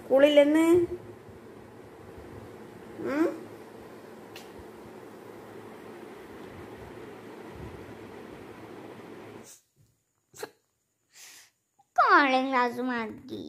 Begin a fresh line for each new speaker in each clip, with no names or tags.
സ്കൂളില്ലെന്ന് ഉം?
Online class മതി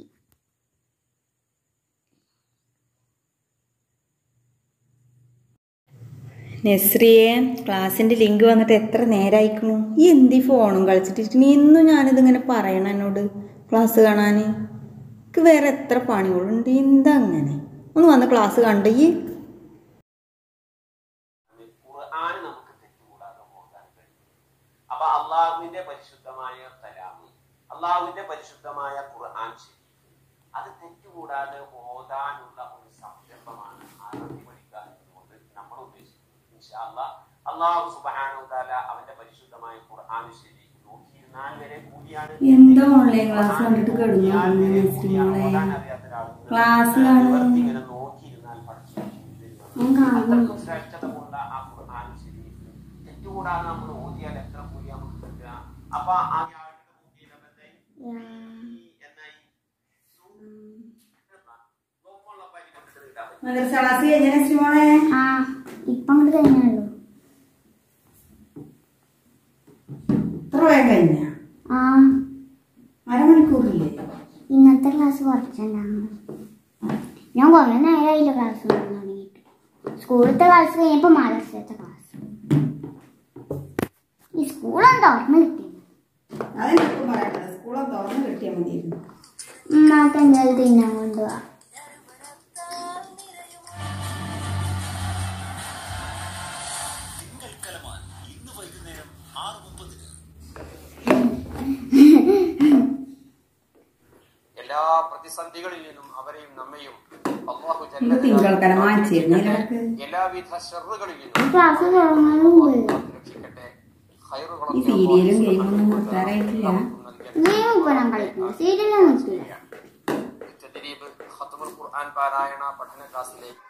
നെസ്രിയെ ക്ലാസ്സിന്റെ ലിങ്ക് വന്നിട്ട് എത്ര നേരമായിക്കണു ഈ എന്തി ഫോണും കളിച്ചിട്ടിരിക്കണു ഇന്നും ഞാനിതിങ്ങനെ പറയണം എന്നോട് ക്ലാസ് കാണാൻ എനിക്ക് വേറെ എത്ര പണികളുണ്ട് എന്താ അങ്ങനെ ഒന്ന് വന്ന് ക്ലാസ് കണ്ട് ഈ
ഖുർആന് നമുക്ക് തെറ്റുകൂടാതെ ഓതാൻ കഴിയും അപ്പൊ അള്ളാഹുവിന്റെ പരിശുദ്ധമായ കലാമ് അള്ളാഹുവിന്റെ പരിശുദ്ധമായ ഖുർആൻ ശരീഫ് അത് തെറ്റുകൂടാതെ ഓതാനുള്ള ഒരു സംരംഭമാണ് അറബി പഠിക്കുക എന്നതുകൊണ്ട് നമ്മൾ ഉദ്ദേശിക്കുന്നത് ഇൻഷാ അല്ലാഹ് അള്ളാഹു സുബ്ഹാനഹു തആല അവന്റെ പരിശുദ്ധമായ ഖുർആൻ ശരീഫ് നൂറ്റിയിരുന്നാല് വരെ കൂടിയാണ്
എന്താ ഓൺലൈൻ ക്ലാസ് കണ്ടിട്ട് കിടന്നു
നൂറ്റിയിരുന്നാല് വരെ
നെസ്രി
കൂടിയാണ്
മോളെ?
ഓതാൻ അറിയാത്ത ഒരാൾക്ക്
ക്ലാസ്സിലാണ്.
നിവർത്തി ഇങ്ങനെ നോക്കിയിരുന്നാൽ പഠിച്ചു
ഞാൻ കാണുന്നു.
അത്രക്കും ശ്രേഷ്ഠത കൊണ്ട ആ ഖുർആൻ ശരീഫ് തെറ്റുകൂടാതെ നമ്മൾ ഓതിയാൽ എത്ര കൂലി നമുക്ക് കിട്ടുക അപ്പൊ ആ ആളുടെ കൂലിയിൽ എന്തായി? എന്നായി? നോക്കുള്ള പരി കൊണ്ടിട്ട് കിട്ടാൻ പറ്റും.
മദർസ ക്ലാസ് കഴിഞ്ഞ നെസ്രി മോളെ
ആ ഇപ്പം അങ്ങോട്ട് കഴിഞ്ഞുള്ളൂ
എത്ര വേഗം കഴിഞ്ഞ
ആ
അരമണിക്കൂറില്ലേ
ഇന്നത്തെ ക്ലാസ് കുറച്ചുണ്ടാകുന്നു ഞാൻ കുറേ നേരമായില്ല ക്ലാസ് തുടങ്ങിയിട്ട് സ്കൂളത്തെ ക്ലാസ് കഴിഞ്ഞപ്പോൾ മദ്രസത്തെ ക്ലാസ് ഈ സ്കൂളൊന്നും തുറന്ന് കിട്ടിയത്
അതെനിക്കും പറയട്ടെ സ്കൂളെ തുറന്ന് കിട്ടിയാൽ മതിയായിരുന്നു
ഉമ്മാക്ക് എന്തായാലും തിന്നാൻ കൊണ്ടുപോവാ
എല്ലാ പ്രതിസന്ധികളിൽ നിന്നും അവരെയും നമ്മയും അള്ളാഹു ജല്ല
നമുക്ക് തിങ്കളക്കര വാങ്ങിച്ചിരുന്നു ഇതിനകത്ത്.
എല്ലാവിധ ഷെറുകളിൽ
ഈ
നിന്നും
ക്ലാസ് തുടങ്ങാനും പോയി
രക്ഷിക്കട്ടെ
ഈ
ഖൈറുകളൊക്കെ
സീരിയലും
അല്ലാഹു
ഗെയിമൊന്നും
സുബ്ഹാനഹു
നിർത്താറായിട്ടില്ല
നൽകട്ടെ.
ഗെയിം ഇപ്പോൾ ഞാൻ കളിക്കുന്നു സീരിയലൊന്നും നിൽക്കില്ല
തദ്രീബ് ഖത്മുൽ ഖുർആൻ പാരായണ പഠന ക്ലാസ്സിലേക്ക്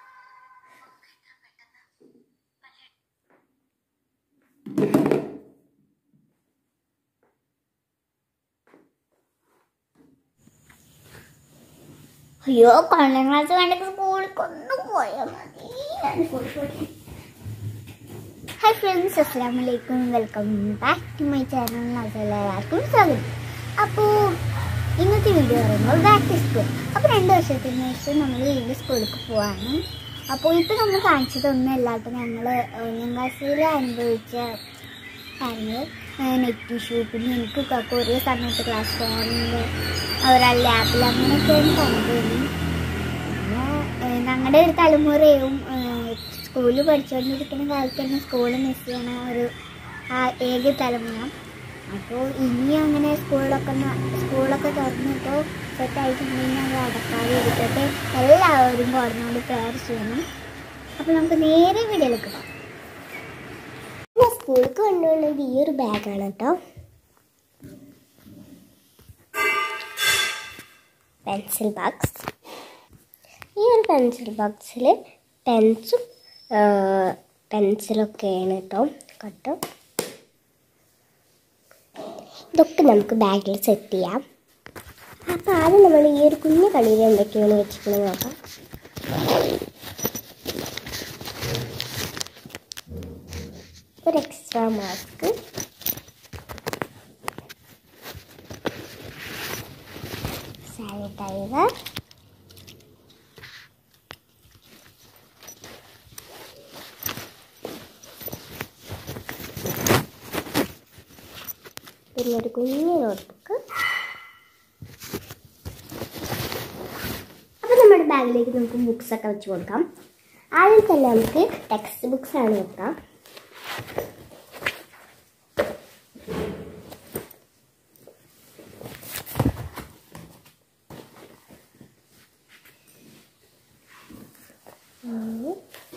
അയ്യോ ഓൺലൈൻ ക്ലാസ് വേണ്ടെങ്കിൽ സ്കൂളിൽ ഒന്നും പോയാൽ മതി ഞാൻ സ്കൂളിൽ പോയി ഹായ് ഫ്രണ്ട്സ് അസ്സാം വലൈക്കും welcome back to my channel എല്ലാവർക്കും സ്വാഗതം അപ്പോൾ ഇന്നത്തെ വീഡിയോ പറയുമ്പോൾ ബാക്ക് ടു സ്കൂൾ അപ്പോൾ രണ്ട് വർഷത്തിന് ശേഷം നമ്മൾ വീണ്ടും സ്കൂളിലേക്ക് പോവാണ് അപ്പോൾ ഇപ്പോൾ നമ്മൾ കാണിച്ചതൊന്നും അല്ലാട്ടോ ഞങ്ങൾ ഒന്നാം ക്ലാസ്സിൽ അനുഭവിച്ച കാര്യങ്ങൾ നെറ്റ് ഇഷ്യൂ പിന്നെ എനിക്ക് ഒക്കെ ഒരേ സമയത്ത് ക്ലാസ് ഫോണിൽ ഒരാൾ ലാപ്പിൽ അങ്ങനെയൊക്കെയാണ് കണ്ടുവരുന്നത് പിന്നെ ഞങ്ങളുടെ ഒരു തലമുറയും സ്കൂളിൽ പഠിച്ചുകൊണ്ടിരിക്കുന്ന കാലത്ത് തന്നെ സ്കൂൾ മിസ് ചെയ്യണ ഒരു ആ ഏക തലമുറ അപ്പോൾ ഇനി അങ്ങനെ സ്കൂളിലൊക്കെ ഒന്ന് സ്കൂളൊക്കെ തുറന്നിട്ടോ സെറ്റായിട്ടുണ്ടെങ്കിൽ ഞങ്ങൾ അടക്കാതെ ഇരിക്കട്ടെ എല്ലാവരും കുറഞ്ഞുകൊണ്ട് പ്രയർ ചെയ്യണം അപ്പോൾ നമുക്ക് നേരെ വീഡിയോയിലേക്ക് പോകാം ഞാൻ സ്കൂളിൽ കൊണ്ടുപോകുന്നത് ഈ ഒരു ബാഗാണ് കേട്ടോ പെൻസിൽ ബോക്സ് ഈ ഒരു പെൻസിൽ ബോക്സിൽ പെൻസും പെൻസിലൊക്കെയാണ് കേട്ടോ കട്ടോ ഇതൊക്കെ നമുക്ക് ബാഗിൽ സെറ്റ് ചെയ്യാം അപ്പോൾ ആദ്യം നമ്മൾ ഈ ഒരു കുഞ്ഞു കളിയിൽ എന്തൊക്കെയാണ് വെച്ചിട്ടുള്ളത് നോക്കാം ഒരു എക്സ്ട്രാ മാസ്ക് സാനിറ്റൈസർ പിന്നെ ഒരു കുഞ്ഞു നോട്ട്ബുക്ക് അപ്പോൾ നമ്മുടെ ബാഗിലേക്ക് നമുക്ക് ബുക്സ് ഒക്കെ വെച്ച് കൊടുക്കാം ആദ്യം തന്നെ നമുക്ക് ടെക്സ്റ്റ് ബുക്സ് ആണ് വെക്കാം ഉം.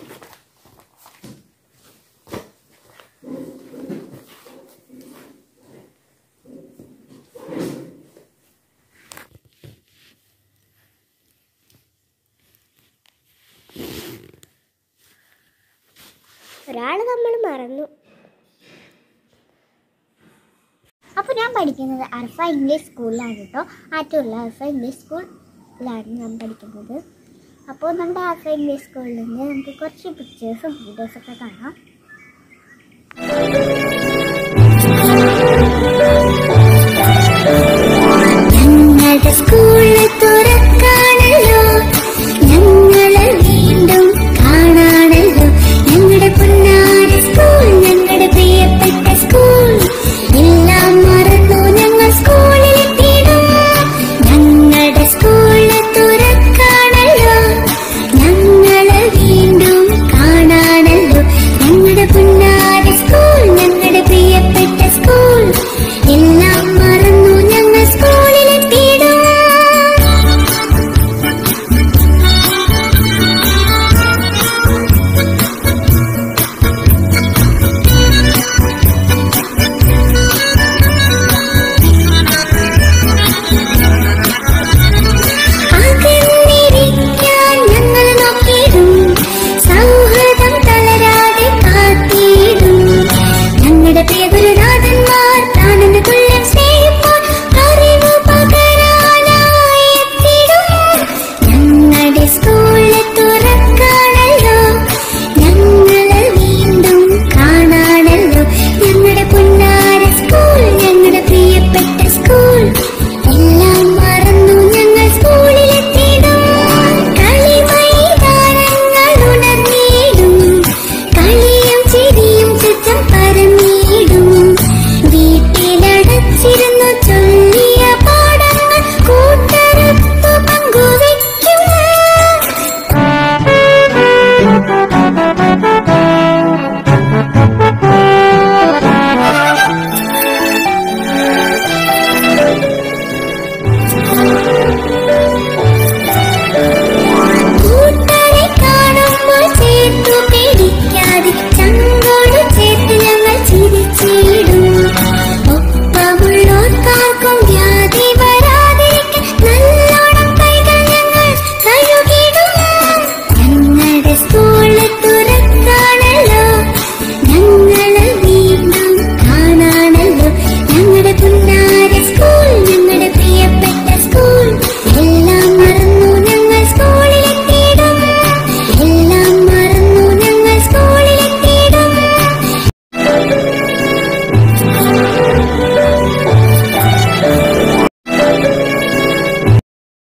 ഒരാൾ നമ്മൾ മറന്നു അപ്പോൾ ഞാൻ പഠിക്കുന്നത് അർഫ ഇംഗ്ലീഷ് സ്കൂളിലാണ് കേട്ടോ ആറ്റൂരിലെ അർഫ ഇംഗ്ലീഷ് സ്കൂൾ ക്ലാസ്സിലാണ് ഞാൻ പഠിക്കുന്നത് അപ്പോൾ നമ്മുടെ ആഫ്രൈൻ ബേ സ്കൂളിൽ നിന്ന് നമുക്ക് കുറച്ച് പിക്ചേഴ്സും വീഡിയോസൊക്കെ കാണാം